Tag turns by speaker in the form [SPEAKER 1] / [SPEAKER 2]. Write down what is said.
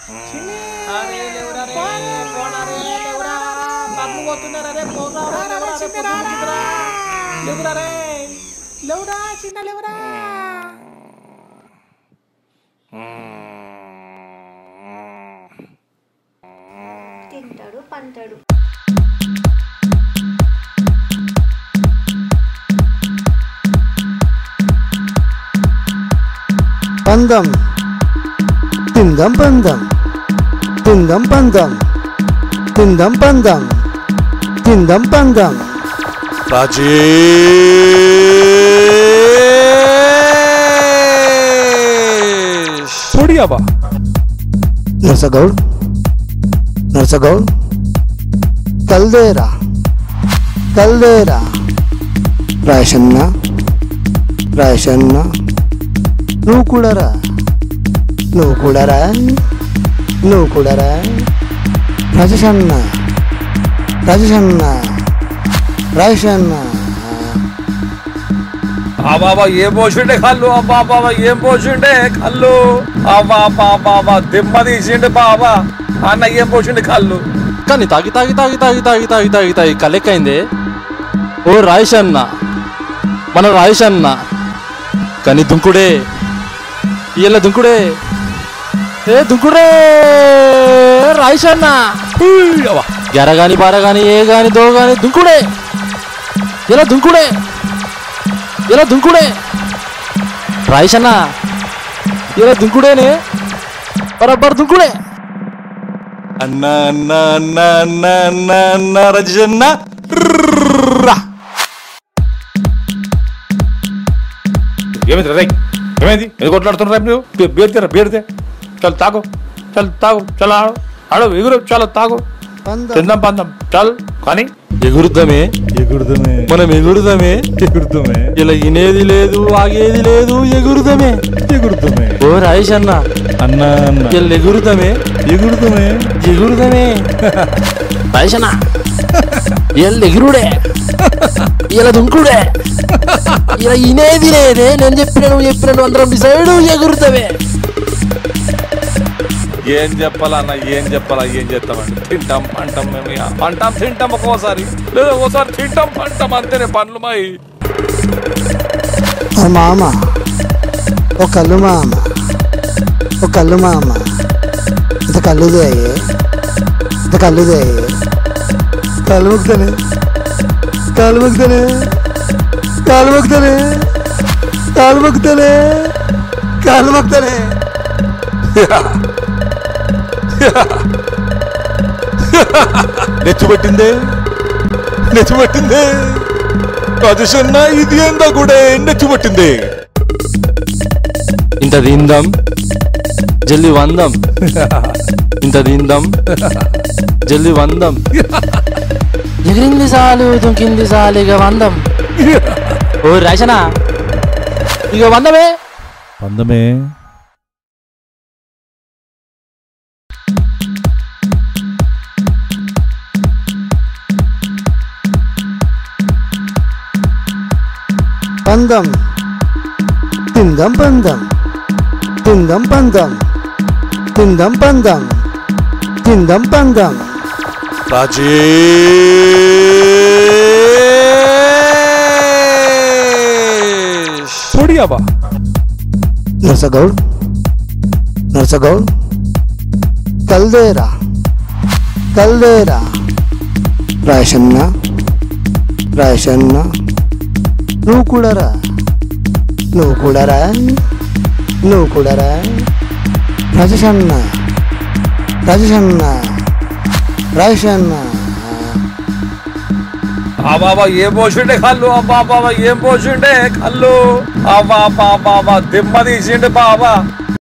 [SPEAKER 1] అరే లేవురా రే, పోనా రే, లేవురా. బర్లు పోతున్నారా రే, పోరా రే, లేవురా రే, పొద్దున్నుంచిదిరా. లేవురా రే. లేవురా, చిన్న లేవురా.
[SPEAKER 2] తింటాడు పంటాడు
[SPEAKER 3] పందం తిందం పందం తిందం పందం తిందం పందం తిందం పందం
[SPEAKER 4] రాజేష్
[SPEAKER 5] పొడియాబా
[SPEAKER 3] నర్సగౌడ్ నర్సగౌడ్ కల్దేరా కల్దేరా రాయసన్న రాయసన్న నువ్వు కూడా రా నువ్వు కూడా రా నువ్వు కూడా రా రాజేషన్న రాజేషన్న రాజేషన్న
[SPEAKER 4] ఆ బాబా ఏం పోసిండే కళ్ళు అబ్బా బాబా ఏం పోసిండే కళ్ళు అబ్బా అబ్బా బాబా దిమ్మ తీసిండే బాబా అన్న ఏం పోసిండే కళ్ళు
[SPEAKER 5] కానీ తాగి తాగి తాగి తాగి తాగి తాగి తాగి తాగి కలెక్కైందే ఓ రాయేష్ అన్న మన రాయేష్ అన్న కానీ దుంకుడే ఇయ్యాల దుంకుడే ఏ దుంకుడే రాయేష్ అన్న గెర గాని బార గాని ఏ గాని దో గాని దుంకుడే ఇలా దుంకుడే ఇలా దుంకుడే రాయేష్ అన్న ఇలా దుంకుడేనే బరబ్బర్ దుంకుడే అన్న అన్న అన్న అన్న అన్న అన్న రజన్న రా.
[SPEAKER 4] ఏమైంది రే ఏమైంది ఎందుకు కొట్లాడుతున్నారు రేపు నువ్వు బేర్తేరా బేర్తే చల్ తాగు చల్ తాగు చల్ ఆడు ఆడు ఎగురు చాలా తాగు
[SPEAKER 3] పందం
[SPEAKER 4] తిందాం పందాం చల్ కానీ
[SPEAKER 5] ఎగురుద్దామే
[SPEAKER 6] ఎగురుదమే
[SPEAKER 5] మనం ఎగురుదామే
[SPEAKER 6] ఎగురుదమే
[SPEAKER 5] ఇలా ఇనేది లేదు ఆగేది లేదు ఎగురుదామే
[SPEAKER 6] ఎగురుదమే
[SPEAKER 5] ఓ రాయేష్ అన్న
[SPEAKER 6] అన్న అన్న
[SPEAKER 5] ఇలా ఎగురుదామే
[SPEAKER 6] ఎగురుదమే
[SPEAKER 5] ఎగురుదామే రాయేష్ అన్న ఇలా ఎగురుడే ఇలా దుంకుడే ఇలా ఇనేది లేదే నేను చెప్పిన నువ్వు చెప్పిన నువ్వు అందరం డిసైడ్ ఎగురుతావే
[SPEAKER 4] ఏం చెప్పాలన్న ఏం చెప్పాలా ఏం చేస్తామండి తింటాం పంటాం మేము ఇక. పంటాం తింటాం ఒక్కోసారి లేదా ఒక్కోసారి తింటాం పంటాం అంతేనే పండ్లు మాయి
[SPEAKER 3] ఓ మామ ఓ కళ్ళు మామ ఓ కళ్ళు మామ ఇంత కళ్ళుదే అయ్యే ఇంత కళ్ళుదే అయ్యే కాలు ముక్తనే కాలు ముక్తనే కాలు ముక్తనే కాలు ముక్తనే కాలు ముక్తనే
[SPEAKER 5] నెచ్చు పట్టిందే నెచ్చు పట్టిందే రాజేషన్న ఇది ఏందా కూడా నెచ్చు పట్టిందే ఇంత దీందాం జల్లి వందం ఇంత దీందాం జల్లి వందం ఎగిరింది చాలు దుంకింది చాలు ఇక వందం ఓ రాజనా ఇక వందమే
[SPEAKER 6] పందమే
[SPEAKER 3] పందం తిందం పందం తిందం పందం తిందం పందం తిందం పందం
[SPEAKER 5] రాజేష్
[SPEAKER 6] పొడియాబా
[SPEAKER 3] నర్సగౌడ్ నర్సగౌడ్ కల్దేరా కల్దేరా రాయసన్న రాయసన్న నువ్వు కూడా రా నువ్వు కూడా రా నువ్వు కూడా రా రాజేషన్న రాజేషన్న రాజేషన్న
[SPEAKER 4] ఆ బాబా ఏం పోసిండే కళ్ళు అబ్బా బాబా ఏం పోసిండే కళ్ళు అబ్బా అబ్బా బాబా దిమ్మ తీసిండే బాబా